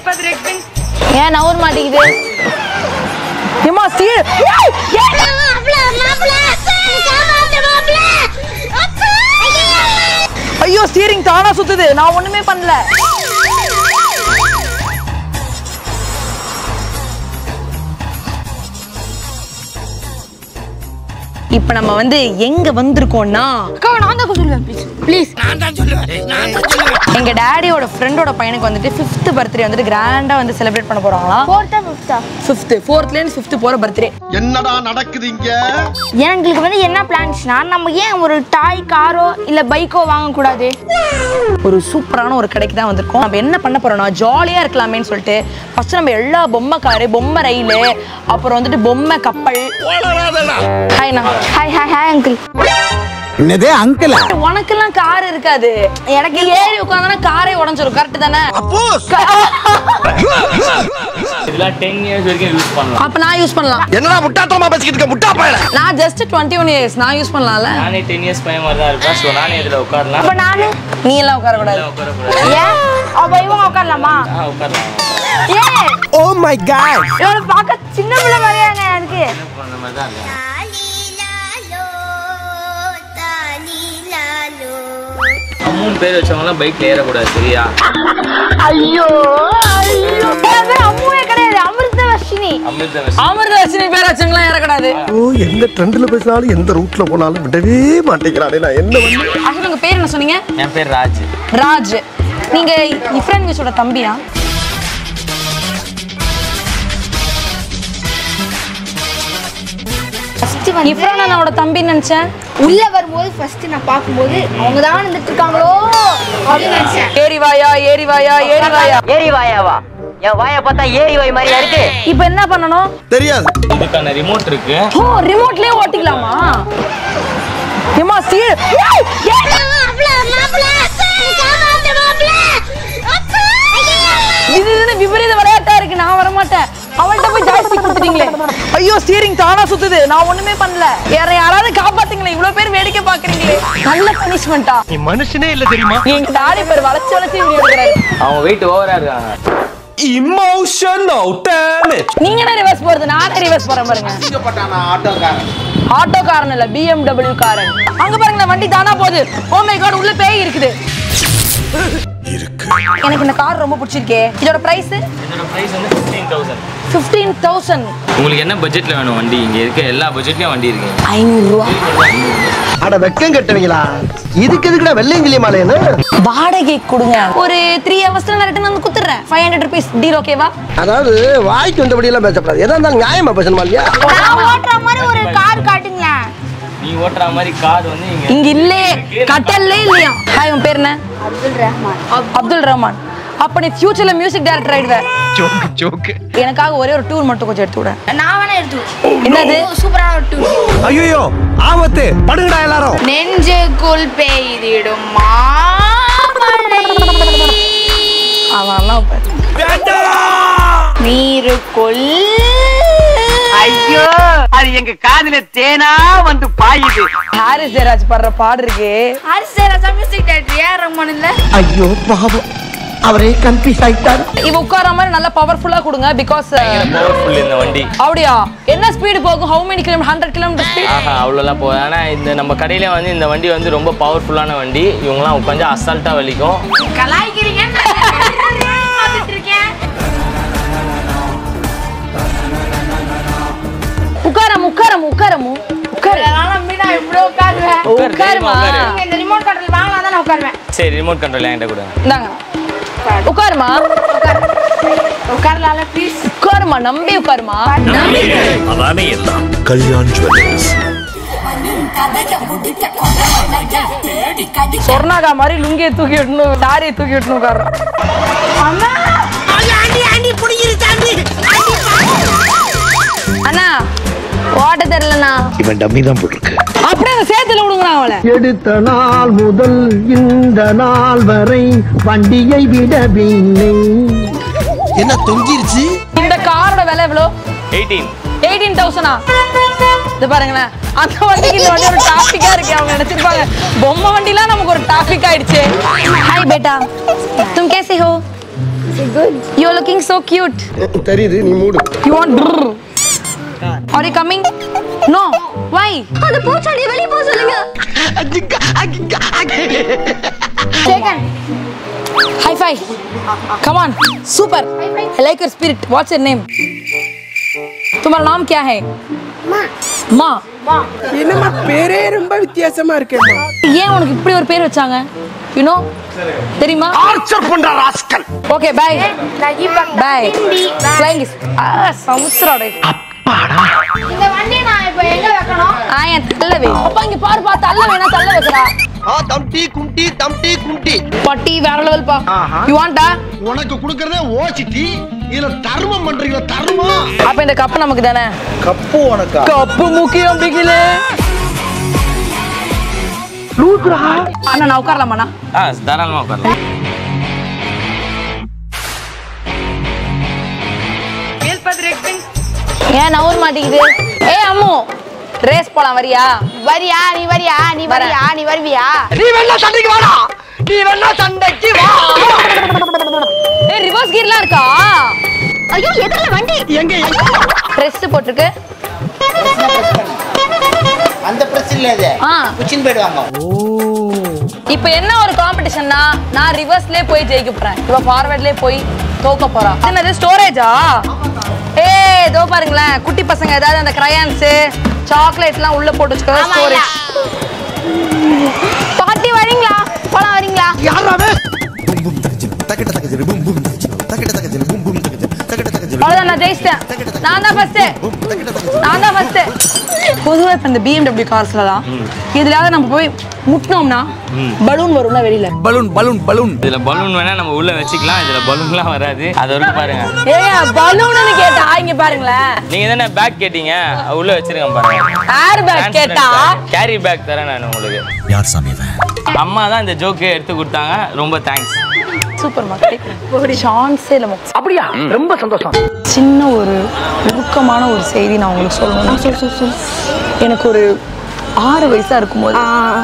இப்ப directing. ஏன் நவர் மாட்டேங்குது ஏமா ஸ்டீர் ஐயோ ஸ்டீரிங் தானா சுத்துது நான் ஒண்ணுமே பண்ணல இப்ப நம்ம வந்து எங்க வந்திருக்கோம்னா அக்கா நான் தான் சொல்லுவேன் ப்ளீஸ் எங்க டேடியோட ஃப்ரெண்டோட பையனுக்கு வந்துட்டு ஃபிஃப்த் பர்த்டே வந்துட்டு கிராண்டா வந்து செலிப்ரேட் பண்ண போறாங்களாம் ஃபோர்த்தா ஃபிஃப்த்தா ஃபிஃப்த் ஃபோர்த்ல இருந்து ஃபிஃப்த் போற பர்த்டே என்னடா நடக்குது இங்க எங்களுக்கு வந்து என்ன பிளான்ஸ்னா நம்ம ஏன் ஒரு டாய் காரோ இல்ல பைக்கோ வாங்கக்கூடாது ஒரு சூப்பரான ஒரு கடைக்கு தான் வந்திருக்கோம் நம்ம என்ன பண்ண போறோம்னா ஜாலியா இருக்கலாமேன்னு சொல்லிட்டு ஃபர்ஸ்ட் நம்ம எல்லா பொம்மை காரு பொம்மை ரயிலு அப்புறம் வந்துட்டு பொம்மை கப்பல் ஹாய்ண்ணா ஹாய் ஹாய் ஹாய் அங்கிள் என்னதே அங்கிள் உனக்கெல்லாம் கார் இருக்காது எனக்கு ஏறி உட்காந்தனா காரே உடஞ்சிரும் கரெக்ட் தானே அப்போஸ் இதெல்லாம் டென் இயர்ஸ் வரைக்கும் யூஸ் பண்ணலாம் அப்ப நான் யூஸ் பண்ணலாம் என்னடா முட்டாத்தனமா பேசிக்கிட்டு இருக்க முட்டா பயல நான் ஜஸ்ட் டுவெண்ட்டி ஒன் இயர்ஸ் நான் யூஸ் பண்ணலாம்ல நானே டென் இயர்ஸ் பையன் மாதிரி தான் இருப்பேன் ஸோ நானே இதில் உட்காரலாம் அப்ப நானு நீ எல்லாம் உட்கார கூடாது உட்காரக்கூடாது ஏன் அப்ப இவங்க உட்காரலாமா ஆ உட்காரலாம் ஏன் ஓ மை காட் இவனை பார்க்க சின்ன பிள்ளை மாதிரியாங்க எனக்கு அந்த மாதிரி தான் இருக்கும் மூணு பேர் வச்சவங்கலாம் பைக்ல ஏறக்கூடாது சரியா ஐயோ ஐயோ என் பேர் அம்முவே கிடையாது அமிர்த வர்ஷினி அமிர்த அமிர்தவர்ஷினி பேர் வச்சவங்களாம் ஏறக்கூடாது ஓ எந்த ட்ரெண்ட்ல பேசினாலும் எந்த ரூட்ல போனாலும் விடவே மாட்டேங்கிறானே நான் என்ன பண்ணு ஆக்சுவலி உங்க பேர் என்ன சொன்னீங்க என் பேர் ராஜ் ராஜ் நீங்க இஃப்ரன் விஷோட தம்பியா ஃபர்ஸ்ட் வந்து இஃப்ரான் அண்ணாவோட தம்பின்னு நினைச்சேன் உள்ள வரும்போது ஃபர்ஸ்ட் நான் பார்க்கும்போது அவங்க தான் வந்துட்டு இருக்காங்களோ அப்படின்னு நினைச்சேன் ஏறி வாயா ஏறி வாயா ஏறி வாயா ஏரி வாயாவா என் வாயை பார்த்தா ஏரி வாய் மாதிரியா இருக்கு இப்போ என்ன பண்ணணும் தெரியாது இதுக்கான ரிமோட் இருக்கு ஓ ரிமோட்லயே ஓட்டிக்கலாமா ஏமா ஸ்டீர் இது இதுன்னு விபரீத விளையாட்டா இருக்கு நான் வர மாட்டேன் அவள்கிட்ட போய் ஜாஸ்தி கொடுத்துட்டீங்களே ஐயோ ஸ்டீரிங் தானா சுத்துது நான் ஒண்ணுமே பண்ணல வேற யாராவது காப்பாத்துங்களேன் இவ்வளவு பேர் வேடிக்கை பாக்குறீங்களே நல்ல பனிஷ்மெண்டா நீ மனுஷனே இல்ல தெரியுமா எங்க டாடி பேர் வளைச்சு வளைச்சு இப்படி எடுக்கிறாரு அவங்க வெயிட் ஓவரா இருக்காங்க இமோஷனல் டேமேஜ் நீங்க என்ன ரிவர்ஸ் போறது நானே ரிவர்ஸ் போறேன் பாருங்க ஆட்டோ காரன் இல்ல பிஎம்டபிள்யூ காரன் அங்க பாருங்க வண்டி தானா போகுது ஓ மை காட் உள்ள பேய் இருக்குது எனக்கு இந்த கார் ரொம்ப பிடிச்சிருக்கே இதோட பிரைஸ் இதோட பிரைஸ் வந்து ஃபிஃப்டீன் தௌசண்ட் ஃபிஃப்டீன் தௌசண்ட் உங்களுக்கு என்ன பட்ஜெட்ல வேணும் வண்டி இங்க இருக்க எல்லா பட்ஜெட்லயும் வண்டி இருக்கு ஐநூறு ரூபா அட வெக்கம் கட்டுவீங்களா இதுக்கு எதுக்குடா வெள்ளையங்கிலி மாலையன்னு வாடகை கொடுங்க ஒரு த்ரீ ஹவர்ஸ்ல நான் ரிட்டன் வந்து குத்துறேன் ஃபைவ் ஹண்ட்ரட் ருபீஸ் டீல் ஓகேவா அதாவது வாய்க்கு வந்தபடி எல்லாம் பேசக்கூடாது எதா இருந்தாலும் நியாயமா பேசணுமா இல்லையா நான் ஓட்டுற மாதிரி ஒரு கார் காட்டுங்களேன் நீ ஓட்டுற மாதிரி கார் வந்து இங்க இங்க இல்லே கட்டல்லே இல்லையா ஹாய் உன் பேர் என்ன அப்துல் ரஹ்மான் அப்துல் ரஹ்மான் அப்ப நீ ஃபியூச்சர்ல மியூசிக் டைரக்டர் ஆயிடுவ ஜோக் ஜோக் எனக்காக ஒரே ஒரு டூர் மட்டும் கொஞ்சம் எடுத்து விட நான் வேணா எடுத்து என்னது? சூப்பரான ஒரு டூர் ஐயோ ஆபத்து படுங்கடா எல்லாரும் நெஞ்சுக்குள் பெய்திடும் மாமழை அவன் நீருக்குள் ஐயோ அது எங்க காதுல தேனா வந்து பாயுது ஹாரிஸ் ஜெயராஜ் பாடுற பாடு இருக்கு ஹரிசே ராஜா மியூசிக் டைரக்டர் ஏஆர் ரஹ்மான் இல்ல ஐயோ பாவம் அவரே கன்ஃபியூஸ் ஆயிட்டார் இவ உட்கார மாதிரி நல்லா பவர்ஃபுல்லா கொடுங்க பிகாஸ் பவர்ஃபுல் இந்த வண்டி அப்படியா என்ன ஸ்பீடு போகும் how many kilometre hundred kilometre speed ஆஹா அவ்வளோலாம் போகுது ஆனால் இந்த நம்ம கடையில வந்து இந்த வண்டி வந்து ரொம்ப பவர்ஃபுல்லான வண்டி இவங்கலாம் உட்காந்து அசால்ட்டாக வலிக்கும் கலாய்க்கிறீங்க பார்த்துட்டு இருக்கேன் உட்காரம் உட்காரம் உட்காரமு உட்கார அதனால நம்பி நான் இப்படி உட்காருவேன் உட்காருமா உட்காரு. நீங்க இந்த ரிமோட் கண்ட்ரோல் வாங்கினா தான் நான் உட்காருவேன் சரி ரிமோட் கண்ட்ரோல் என்கிட்ட கொடுங்க இந்தாங்க உட்காருமா உட்காரலாம்ல ப்ளீஸ் உட்காருமா நம்பி உட்காருமா அதானே எல்லாம் கல்யாண் ஜுவல்லர்ஸ் சொர்ணாகா மாதிரி லுங்கியை தூக்கி விட்டணும் சாரியை தூக்கி விட்டணும் உட்காரம் அண்ணா ஓட்ட தெரியலண்ணா இவன் டம்மி தான் போட்டிருக்கு அப்படியே அந்த சேத்துல விடுங்கண்ணா அவளை எடுத்த நாள் முதல் இந்த நாள் வரை வண்டியை விடவில்லை என்ன தொங்கிருச்சு இந்த காரோட விலை எவ்வளோ எயிட்டீன் எயிட்டீன் தௌசண்டா இது பாருங்களேன் அந்த வண்டிக்கு இந்த வண்டி ஒரு டாபிக்கா இருக்கு அவங்க நினைச்சிருப்பாங்க பொம்மை வண்டிலாம் நமக்கு ஒரு டாபிக் ஆயிடுச்சு ஹாய் பேட்டா तुम कैसे हो you are looking so cute தெரியுது நீ மூடு you want are you coming no why அந்த பூச்சாடி வெளிய போக சொல்லுங்க High five. Come on. Super. I like your spirit. What's your name? तुम्हारा नाम क्या है माँ என்னம்மா பேரே ரொம்ப வித்தியாசமா இருக்கேம்மா ஏன் உனக்கு இப்படி ஒரு பேர் வச்சாங்க யூ நோ தெரியுமா ஆர்ச்சர் பண்ற rascal okay bye bye flying is சமுத்திரோட இந்த வண்டியை நான் இப்போ எங்க வைக்கணும் ஆ என் தள்ள வை அப்பா இங்க பாரு பா தள்ள வேணா தள்ள வைக்கிறா ஆ தம்டி கும்டி தம்டி கும்டி பட்டி வேற லெவல் பா யூ வாண்டா உனக்கு கொடுக்கறதே ஓசிட்டி இதுல தர்மம் பண்றீங்க தர்மம் அப்ப இந்த கப்பு நமக்கு தானே கப்பு உனக்கா கப்பு முக்கியம் பிகிலே அண்ணா நான் உட்காரலாமாண்ணா ஆ தாராளமாக உட்காரலாம் ஏன் நவுற மாட்டேங்குது ஏ அம்மு ரேஸ் போலாம் வரியா வரியா நீ வரியா நீ வரியா நீ வருவியா நீ வேணா சண்டைக்கு வாடா நீ வேணா சண்டைக்கு வா ஏ ரிவர்ஸ் கியர்லாம் இருக்கா ஐயோ எதிரில வண்டி எங்க ட்ரெஸ் போட்டிருக்கு அந்த பிரச்சனை இது ஆ குச்சின் போயிடுவாங்க இப்போ என்ன ஒரு காம்படிஷன்னா நான் ரிவர்ஸ்லயே போய் ஜெயிக்க போறேன் இவ ஃபார்வர்ட்லயே போய் தோக்க போறா என்னது ஸ்டோரேஜா ஏய் இதோ பாருங்களேன் குட்டி பசங்க ஏதாவது அந்த கிரையான்ஸ் சாக்லேட்லாம் உள்ள போட்டு வச்சுக்கோ ஆமா, ஸ்டோரேஜ் பாட்டி வரீங்களா போலாம் வரீங்களா யாராவே அவ்வளவுதான் நான் ஜெயிச்சிட்டேன் நான் தான் ஃபர்ஸ்ட் நான் தான் ஃபர்ஸ்ட் பொதுவாக இப்போ இந்த பிஎம்டபிள்யூ கார்ஸ்ல தான் இதுலயாவது நம்ம போய் முட்டினோம்னா பலூன் வரும்ல வெளியில பலூன் பலூன் பலூன் இதுல பலூன் வேணா நம்ம உள்ள வச்சுக்கலாம் இதுல பலூன்லாம் வராது அது வரைக்கும் பாருங்க ஏங்க பலூன்னு கேட்டா இங்க பாருங்களேன் நீங்க தானே பேக் கேட்டீங்க அது உள்ள வச்சிருக்கேன் பாருங்க ஏர் பேக் கேட்டா கேரி பேக் தரேன் நான் உங்களுக்கு யார் சாமி இவன் அம்மா தான் இந்த ஜோக்கு எடுத்து கொடுத்தாங்க ரொம்ப தேங்க்ஸ் சூப்பர் மார்க்கெட் சான்ஸே இல்லை அப்படியா ரொம்ப சந்தோஷம் சின்ன ஒரு உருக்கமான ஒரு செய்தி நான் உங்களுக்கு சொல்லணும் சொல் சொல் சொல் எனக்கு ஒரு ஆறு வயசா இருக்கும்போது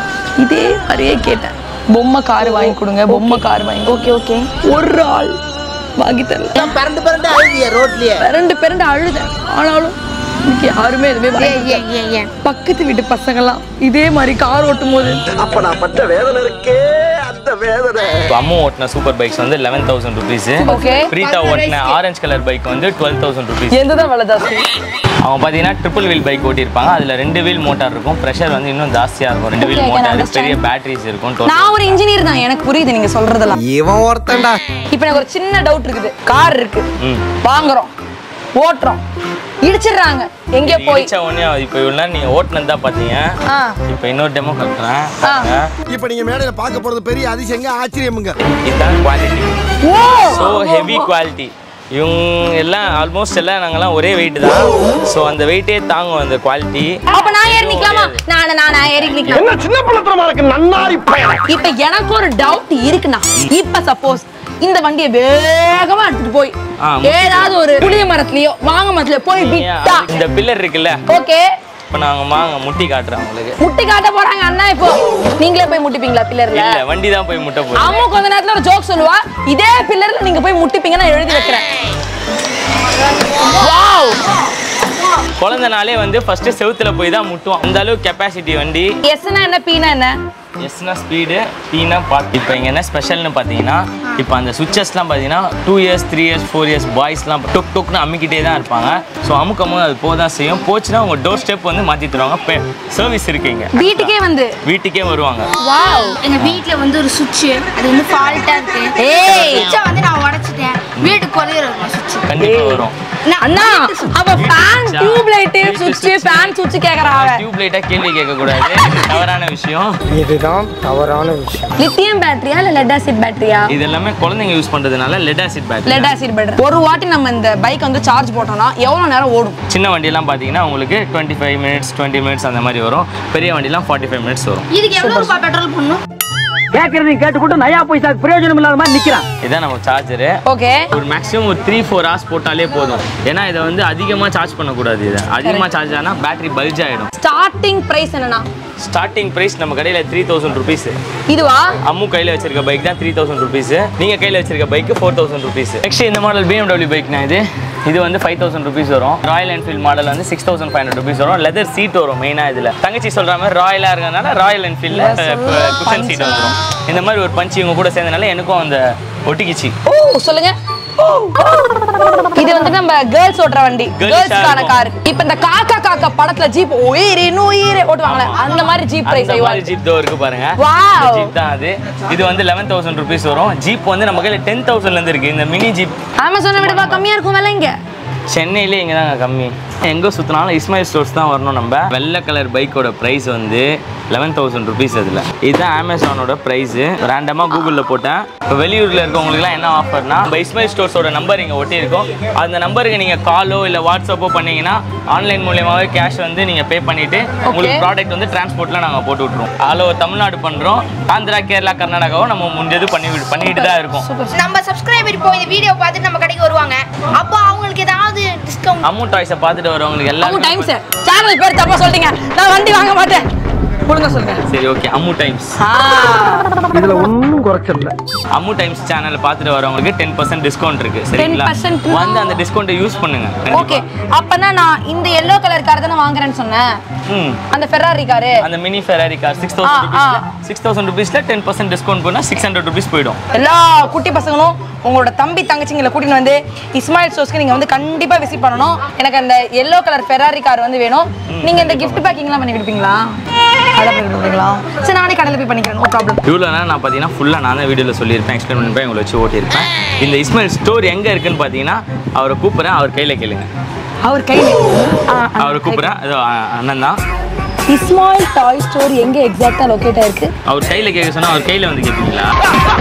இதே மாதிரியே கேட்டேன் பொம்மை கார் வாங்கி கொடுங்க பொம்மை கார் வாங்கி ஓகே ஓகே ஒரு ஆள் வாங்கி தரல பறந்து பறந்து அழுதிய ரோட்லயே ரெண்டு பேருண்டு அழுதேன் ஆனாலும் இன்னைக்கு யாருமே எதுவுமே வாங்கி கொடுக்கல. பக்கத்து வீட்டு பசங்கெல்லாம் இதே மாதிரி கார் ஓட்டும் போது அப்ப நான் பட்ட வேதனை இருக்கே அந்த வேதனை இப்போ அம்மா ஓட்டின சூப்பர் பைக்ஸ் வந்து eleven thousand rupees Okay. Preetha ஓட்டின ஆரஞ்சு கலர் பைக் வந்து டுவெல் தௌசண்ட் ருபீஸ் எந்ததான் விலை ஜாஸ்தி அவங்க பார்த்தீங்கன்னா ட்ரிபிள் வீல் பைக் ஓட்டியிருப்பாங்க அதில் ரெண்டு வீல் மோட்டார் இருக்கும் ப்ரெஷர் வந்து இன்னும் ஜாஸ்தியாக இருக்கும் ரெண்டு wheel Okay, I can motor understand. பெரிய பேட்டரிஸ் இருக்கும் total. நான் ஒரு இன்ஜினியர் தான் எனக்கு புரியுது நீங்க சொல்றதெல்லாம் இவன் ஒருத்தன்டா இப்போ எனக்கு ஒரு சின்ன டவுட் இருக்குது கார் இருக்கு ம். வாங்குறோம் ஓட்டுறோம் இடிச்சிடுறாங்க எங்க போய் இடிச்ச உடனே இப்போ இவ்வளோ நேரம் நீங்கள் ஓட்டினது தான் பார்த்தீங்க ஆ இப்போ இன்னொரு டெமோ கட்டுறேன் ஆ. இப்ப நீங்க மேடையில பார்க்க போறது பெரிய அதிசயங்க ஆச்சரியமுங்க இதுதான் quality oh so heavy quality இவங்க எல்லாம் ஆல்மோஸ்ட் எல்லாம் நாங்கெல்லாம் ஒரே வெயிட் தான் ஸோ அந்த வெயிட்டே தாங்கும் அந்த குவாலிட்டி அப்ப நான் ஏறி நிக்கலாமா நான் நான் நான் ஏறி நிக்கலாம் என்ன சின்ன பிள்ளைத்தனமா இருக்கு நன்னாரி பையன் இப்ப எனக்கு ஒரு டவுட் இருக்குண்ணா இப்ப சப்போஸ் இந்த வண்டியை வேகமா எடுத்துட்டு போய் ஆ, ஏதாவது ஒரு புளிய மரத்துலயோ வாங்க மரத்துலயோ போய் விட்டா இந்த பில்லர் இருக்குல்ல ஓகே இப்போ நாங்கள் வாங்க முட்டி காட்டுறோம் உங்களுக்கு முட்டி காட்ட போறாங்க அண்ணா இப்போ நீங்களே போய் முட்டிப்பீங்களா பில்லர்ல இல்ல வண்டி தான் போய் முட்டை போகுது அம்மா கொஞ்ச நேரத்துல ஒரு ஜோக் சொல்லுவா இதே பில்லர்ல நீங்க போய் முட்டிப்பீங்க நான் எழுதி வைக்கிறேன் வாவ் குழந்தைனாலே வந்து ஃபர்ஸ்ட் செவுத்துல போய் தான் முட்டுவோம் அந்த அளவுக்கு கெப்பாசிட்டி வண்டி எஸ்னா என்ன பீனா என்ன எஸ்னா ஸ்பீடு பீனா பார்ட் இப்போ இங்கே என்ன ஸ்பெஷல்னு பார்த்தீங்கன்னா இப்போ அந்த சுவிச்சஸ்லாம் பார்த்தீங்கன்னா two years three years four years பாய்ஸ்லாம் டொக் டொக்னு அமுக்கிட்டே தான் இருப்பாங்க ஸோ அமுக்கும் போது அது போதான் செய்யும் போச்சுன்னா உங்கள் டோர் ஸ்டெப் வந்து மாற்றி தருவாங்க சர்வீஸ் இருக்கு இங்க வீட்டுக்கே வந்து வீட்டுக்கே வருவாங்க வாவ் எங்க வீட்ல வந்து ஒரு சுவிட்ச் அது வந்து ஃபால்ட்டா இருக்கு ஏய் சுவிட்சை வந்து நான் உடைச்சிட்டேன் வீட்டுக்கு கொரியர் இருக்கும் சுவிட்ச் கண்டிப்பாக வரும் அண்ணா அவ ஃபேன் டியூப் லைட் சுவிட்ச் ஃபேன் சுவிட்ச் கேக்குறா அவ டியூப் லைட்டாக கேள்வி கேட்கக்கூடாது தவறான விஷயம் இதுதான் தவறான விஷயம் லித்தியம் பேட்டரியா இல்ல லெட் ஆசிட் பேட்டரியா இது எல்லாமே குழந்தைங்க யூஸ் பண்ணுறதுனால lead acid battery lead acid battery ஒரு வாட்டி நம்ம இந்த பைக் வந்து சார்ஜ் போட்டோம்னா எவ்வளவு நேரம் ஓடும் சின்ன வண்டியெல்லாம் பார்த்தீங்கன்னா உங்களுக்கு twenty five minutes twenty minutes அந்த மாதிரி வரும் பெரிய வண்டிலாம் ஃபார்ட்டி ஃபைவ் மினிட்ஸ் வரும் இதுக்கு எவ்வளவு ரூபாய் பெட்ரோல் போடணும் கேக்குறதையும் கேட்டுக்கிட்டு நயா பைசாக்கு பிரயோஜனம் இல்லாத மாதிரி நிக்கிறான் இதான் நம்ம சார்ஜரு ஓகே ஒரு மேக்ஸிமம் ஒரு த்ரீ ஃபோர் ஹவர்ஸ் போட்டாலே போதும் ஏன்னா இதை வந்து அதிகமாக சார்ஜ் பண்ணக்கூடாது இதை அதிகமாக சார்ஜ் ஆனால் பேட்டரி பல்ஜ் ஆகிடும் ஸ்டார்டிங் பிரைஸ் என்னன்னா ஸ்டார்டிங் ப்ரைஸ் நம்ம கடையில் த்ரீ தௌசண்ட் ருபீஸ் இதுவா அம்மு கையில் வச்சிருக்க பைக் தான் த்ரீ தௌசண்ட் ருபீஸ் நீங்கள் கையில் வச்சிருக்க bike four thousand rupees next இந்த மாடல் பிஎம்டபிள்யூ பைக்னா இது இது வந்து ஃபைவ் தௌசண்ட் ருபீஸ் வரும் ராயல் என்ஃபீல்ட் மாடல் வந்து six thousand five hundred rupees வரும் லெதர் சீட் வரும் மெயினாக இதில் தங்கச்சி சொல்கிற மாதிரி ராயலாக இருக்கிறதுனால ராயல் என்ஃபீல்டில் குஷன் சீட் வந்துடும் இந்த மாதிரி ஒரு பஞ்சு இவங்க கூட சேர்ந்தனால எனக்கும் அந்த ஒட்டிக்கிச்சு ஓ சொல்லுங்க இது வந்து நம்ம கேர்ள்ஸ் ஓட்டுற வண்டி Girls கேர்ள்ஸ்க்கான இருக்கும். கார் இப்போ இந்த காக்கா காக்கா படத்துல ஜீப் உயிர் உயிர் ஓட்டுவாங்களே அந்த மாதிரி ஜீப் பிரைஸ் அந்த மாதிரி ஜீப் தோ இருக்கு பாருங்க Wow. ஜீப் தான் அது இது வந்து லெவன் தௌசண்ட் ருபீஸ் வரும் ஜீப் வந்து நம்ம கையில் டென் தௌசண்ட்ல இருந்து இருக்கு இந்த மினி ஜீப் அமேசானை விடவா கம்மியா இருக்கும் விலை இங்க சென்னையிலே இங்கே தாங்க கம்மி எங்கே சுற்றினாலும் இஸ்மாயில் ஸ்டோர்ஸ் தான் வரணும் நம்ம வெள்ளை கலர் பைக்கோட ப்ரைஸ் வந்து லெவன் தௌசண்ட் ருபீஸ் அதில் இதுதான் அமேசானோட ப்ரைஸு ரேண்டமாக கூகுளில் போட்டேன் இப்போ வெளியூரில் இருக்கவங்களுக்குலாம் என்ன ஆஃபர்னா நம்ம இஸ்மாயில் ஸ்டோர்ஸோட நம்பர் இங்கே ஒட்டியிருக்கோம் அந்த நம்பருக்கு நீங்கள் காலோ இல்லை வாட்ஸ்அப்போ பண்ணீங்கன்னா ஆன்லைன் மூலியமாகவே கேஷ் வந்து நீங்கள் பே பண்ணிவிட்டு உங்களுக்கு ப்ராடக்ட் வந்து டிரான்ஸ்போர்ட்டில் நாங்கள் போட்டு விட்ருவோம் ஆல் ஓவர் தமிழ்நாடு பண்ணுறோம் ஆந்திரா கேரளா கர்நாடகாவும் நம்ம முடிஞ்சது பண்ணி விட்டு- பண்ணிட்டு தான் இருக்கோம் நம்ம சப்ஸ்கிரைபர் இப்போ இந்த வீடியோ பார்த்துட்டு நம்ம கடைக்கு வருவாங்க அப்போ அவங்களுக்கு ஏதாவது டிஸ்கவுண்ட் அம்மு டாய்ஸை பார்த்துட்டு வரவங்களுக்கு அம்மு எல்லாரும் டைம் சார் சேனல் பேர் தப்பா சொல்லிட்டீங்க நான் வண்டி வாங்க மாட்டேன் ஒழுங்கா சொல்லுங்க சரி ஓகே அம்மு டைம்ஸ் ஆ, இதுல ஒன்றும் குறைச்சல அம்மு டைம்ஸ் சேனலை பார்த்துட்டு வரவங்களுக்கு டென் பர்சன்ட் டிஸ்கவுண்ட் இருக்கு சரிங்களா 10% வந்து அந்த டிஸ்கவுண்ட்டை யூஸ் பண்ணுங்க ஓகே அப்பனா நான் இந்த எல்லோ கலர் கார் தானே வாங்குறேன்னு சொன்னேன் ம் அந்த ஃபெராரி காரு அந்த mini Ferrari car six ah, thousand ah. ருபீஸ்ல சிக்ஸ் தௌசண்ட் ருபீஸ்ல டென் பர்சன்ட் டிஸ்கவுண்ட் பண்ணா சிக்ஸ் ஹண்ட்ரட் ருபீஸ் போயிடும் எல்லா குட்டி பசங்களும் உங்களோட தம்பி தங்கச்சிங்களை கூட்டிட்டு வந்து இஸ்மாயில் ஷோஸ்க்கு நீங்க வந்து கண்டிப்பா விசிட் பண்ணணும் எனக்கு அந்த எல்லோ கலர் ஃபெராரி கார் வந்து வேணும் நீங்க இந்த gift பேக்கிங்லாம் பண்ணி கொடுப்பீங்களா அதை பண்ணி கொடுப்பீங்களா சரி நானே கடையில் போய் பண்ணிக்கிறேன் நோ ப்ராப்ளம் இவ்வளோ நேரம் நான் பார்த்தீங்கன்னா ஃபுல்லாக நான் தான் வீடியோவில் சொல்லியிருப்பேன் எக்ஸ்பிளைன் பண்ணிப்பேன் உங்களை வச்சு ஓட்டியிருப்பேன் இந்த இஸ்மாயில் ஸ்டோர் எங்கே இருக்குன்னு பார்த்தீங்கன்னா அவரை கூப்பிட்றேன் அவர் கையில் கேளுங்க அவர் கையில் அவரை கூப்பிட்றேன் அதோ அ- அண்ணன் தான் இஸ்மாயில் டாய் ஸ்டோர் எங்க எக்ஸாக்டா லொகேட் ஆயிருக்கு அவர் கையில் கேட்க சொன்னால் அவர் கையில் வந்து கேட்பீங்களா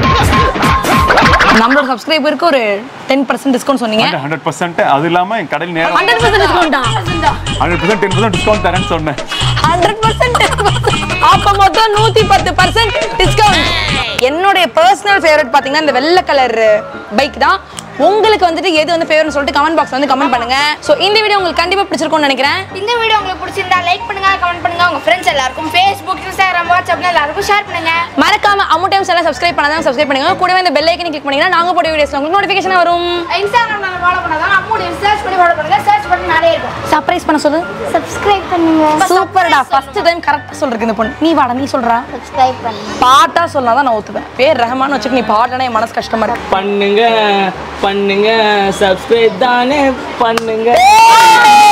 நம்மளோட சப்ஸ்கிரைபருக்கு ஒரு டென் பர்சன்ட் டிஸ்கவுண்ட் சொன்னீங்க ஹண்ட்ரட் பர்சன்ட் அது இல்லாம என் கடையில் நேரம் ஹண்ட்ரட் பர்சன்ட் டிஸ்கவுண்டா hundred percent ten percent discount தரேன்னு சொன்னேன் ஹண்ட்ரட் பர்சன்ட் அப்ப மொத்தம் நூத்தி பத்து பர்சன்ட் டிஸ்கவுண்ட் என்னுடைய பர்சனல் ஃபேவரட் பாத்தீங்கன்னா இந்த வெள்ளை கலர் பைக் தான் உங்களுக்கு வந்துட்டு எது வந்து ஃபேவரட் சொல்லிட்டு கமெண்ட் பாக்ஸ் வந்து கமெண்ட் பண்ணுங்க சோ இந்த வீடியோ உங்களுக்கு கண்டிப்பா பிடிச்சிருக்கும்னு நினைக்கிறேன் இந்த வீடியோ உங்களுக்கு பிடிச்சிருந்தா லைக் பண்ணுங்க கமெண்ட் பண்ணுங்க உங்க ஃப்ரெண்ட்ஸ் எல்லாருக்கும் ஃபேஸ்புக் இன்ஸ்டாகிராம் வாட்ஸ்அப்ல எல்லாருக்கும் ஷேர் பண்ணுங்க மறக்காம அம்மு டைம்ஸ் எல்லாம் சப்ஸ்கிரைப் பண்ணாதான் சப்ஸ்கிரைப் பண்ணுங்க கூடவே இந்த பெல் ஐக்கனை கிளிக் பண்ணீங்கன்னா நாங்க போட வீடியோஸ் உங்களுக்கு நோட்டிஃபிகேஷன் வரும் இன்ஸ்டாகிராம்ல ஃபாலோ பண்ணாதான் அம்முடைய சர்ச் பண்ணி ஃபாலோ பண்ணுங்க சர்ச் பண்ணி நிறைய இருக்கும் சர்ப்ரைஸ் பண்ண சொல்லு சப்ஸ்கிரைப் பண்ணுங்க சூப்பர்டா ஃபர்ஸ்ட் டைம் கரெக்டா சொல்றதுக்கு இந்த பொண்ணு நீ வாடா நீ சொல்றா சப்ஸ்கிரைப் பண்ணுங்க பாட்டா சொன்னாதான் நான் ஒத்துப்பேன் பேர் ரஹமான் வச்சுட்டு நீ பாடலனா என் மனசு கஷ்டமா இருக்கு பண்ணுங்க பண்ணுங்க சப்ஸ்கிரைப் தானே பண்ணுங்க